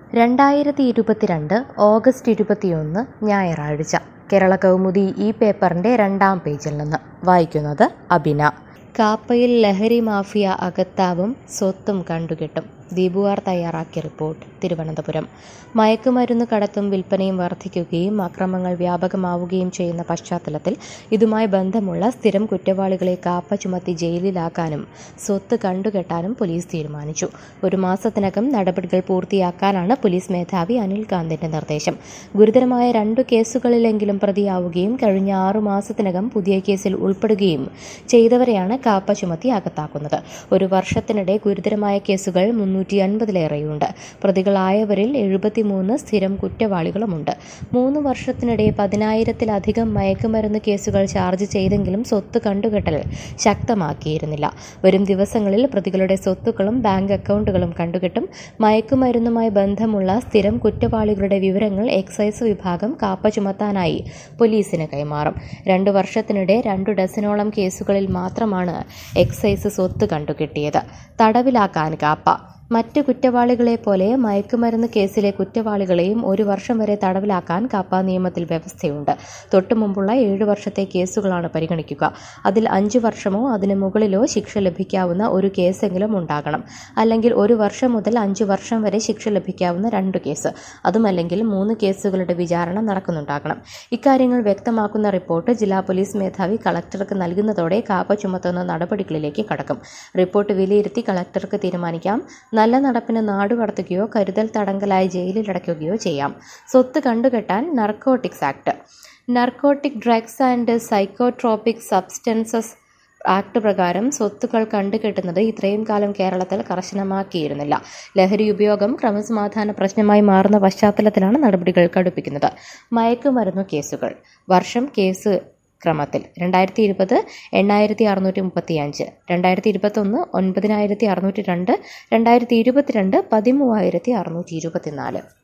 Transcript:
രണ്ടായിരത്തി ഇരുപത്തിരണ്ട് ഓഗസ്റ്റ് ഇരുപത്തിയൊന്ന് ഞായറാഴ്ച കേരള കൗമുദി ഈ പേപ്പറിൻ്റെ രണ്ടാം പേജിൽ നിന്ന് വായിക്കുന്നത് അബിന കാപ്പയിൽ ലഹരി മാഫിയ അകത്താവും സ്വത്തും കണ്ടുകെട്ടും ദീപുവാർ തയ്യാറാക്കിയ റിപ്പോർട്ട് തിരുവനന്തപുരം മയക്കുമരുന്ന് കടത്തും വിൽപ്പനയും വർദ്ധിക്കുകയും അക്രമങ്ങൾ വ്യാപകമാവുകയും ചെയ്യുന്ന പശ്ചാത്തലത്തിൽ ഇതുമായി ബന്ധമുള്ള സ്ഥിരം കുറ്റവാളികളെ കാപ്പ ചുമത്തി ജയിലിലാക്കാനും സ്വത്ത് കണ്ടുകെട്ടാനും പോലീസ് തീരുമാനിച്ചു ഒരു മാസത്തിനകം നടപടികൾ പൂർത്തിയാക്കാനാണ് പോലീസ് മേധാവി അനിൽ കാന്തിന്റെ നിർദ്ദേശം ഗുരുതരമായ രണ്ടു കേസുകളിലെങ്കിലും പ്രതിയാവുകയും കഴിഞ്ഞ ആറു മാസത്തിനകം പുതിയ കേസിൽ ഉൾപ്പെടുകയും ചെയ്തവരെയാണ് കാപ്പ ചുമത്തി അകത്താക്കുന്നത് ഒരു വർഷത്തിനിടെ ഗുരുതരമായ കേസുകൾ മുന്നൂറ്റി അൻപതിലേറെയുണ്ട് പ്രതികളായവരിൽ എഴുപത്തിമൂന്ന് സ്ഥിരം കുറ്റവാളികളുമുണ്ട് മൂന്ന് വർഷത്തിനിടെ പതിനായിരത്തിലധികം മയക്കുമരുന്ന് കേസുകൾ ചാർജ് ചെയ്തെങ്കിലും സ്വത്ത് കണ്ടുകെട്ടൽ ശക്തമാക്കിയിരുന്നില്ല വരും ദിവസങ്ങളിൽ പ്രതികളുടെ സ്വത്തുക്കളും ബാങ്ക് അക്കൗണ്ടുകളും കണ്ടുകെട്ടും മയക്കുമരുന്നുമായി ബന്ധമുള്ള സ്ഥിരം കുറ്റവാളികളുടെ വിവരങ്ങൾ എക്സൈസ് വിഭാഗം കാപ്പ ചുമത്താനായി പോലീസിന് കൈമാറും രണ്ടു വർഷത്തിനിടെ രണ്ടു ഡസനോളം കേസുകളിൽ മാത്രമാണ് എക്സൈസ് സ്വത്ത് കണ്ടുകെട്ടിയത് തടവിലാക്കാൻ കാപ്പ മറ്റ് കുറ്റവാളികളെ പോലെ മയക്കുമരുന്ന് കേസിലെ കുറ്റവാളികളെയും ഒരു വർഷം വരെ തടവിലാക്കാൻ കാപ്പ നിയമത്തിൽ വ്യവസ്ഥയുണ്ട് തൊട്ടു മുമ്പുള്ള ഏഴു വർഷത്തെ കേസുകളാണ് പരിഗണിക്കുക അതിൽ അഞ്ചു വർഷമോ അതിനു മുകളിലോ ശിക്ഷ ലഭിക്കാവുന്ന ഒരു കേസെങ്കിലും ഉണ്ടാകണം അല്ലെങ്കിൽ ഒരു വർഷം മുതൽ അഞ്ചു വർഷം വരെ ശിക്ഷ ലഭിക്കാവുന്ന രണ്ട് കേസ് അതുമല്ലെങ്കിൽ മൂന്ന് കേസുകളുടെ വിചാരണ നടക്കുന്നുണ്ടാകണം ഇക്കാര്യങ്ങൾ വ്യക്തമാക്കുന്ന റിപ്പോർട്ട് ജില്ലാ പോലീസ് മേധാവി കളക്ടർക്ക് നൽകുന്നതോടെ കാപ്പ ചുമത്തുന്ന നടപടികളിലേക്ക് കടക്കും റിപ്പോർട്ട് വിലയിരുത്തി കളക്ടർക്ക് തീരുമാനിക്കാം നല്ല നടപ്പിന് നാടുകടത്തുകയോ കരുതൽ തടങ്കലായി ജയിലിലടയ്ക്കുകയോ ചെയ്യാം സ്വത്ത് കണ്ടുകെട്ടാൻ narcotics act narcotic drugs and psychotropic substances act പ്രകാരം സ്വത്തുക്കൾ കണ്ടുകെട്ടുന്നത് ഇത്രയും കാലം കേരളത്തിൽ കർശനമാക്കിയിരുന്നില്ല ലഹരി ഉപയോഗം ക്രമസമാധാന പ്രശ്നമായി മാറുന്ന പശ്ചാത്തലത്തിലാണ് നടപടികൾ കടുപ്പിക്കുന്നത് മയക്കുമരുന്നു കേസുകൾ വർഷം കേസ് ക്രമത്തിൽ രണ്ടായിരത്തി ഇരുപത് എണ്ണായിരത്തി അറുന്നൂറ്റി മുപ്പത്തി അഞ്ച് രണ്ടായിരത്തി ഇരുപത്തൊന്ന് ഒൻപതിനായിരത്തി അറുന്നൂറ്റി രണ്ട് രണ്ടായിരത്തി ഇരുപത്തിരണ്ട് പതിമൂവായിരത്തി അറുന്നൂറ്റി ഇരുപത്തിനാല്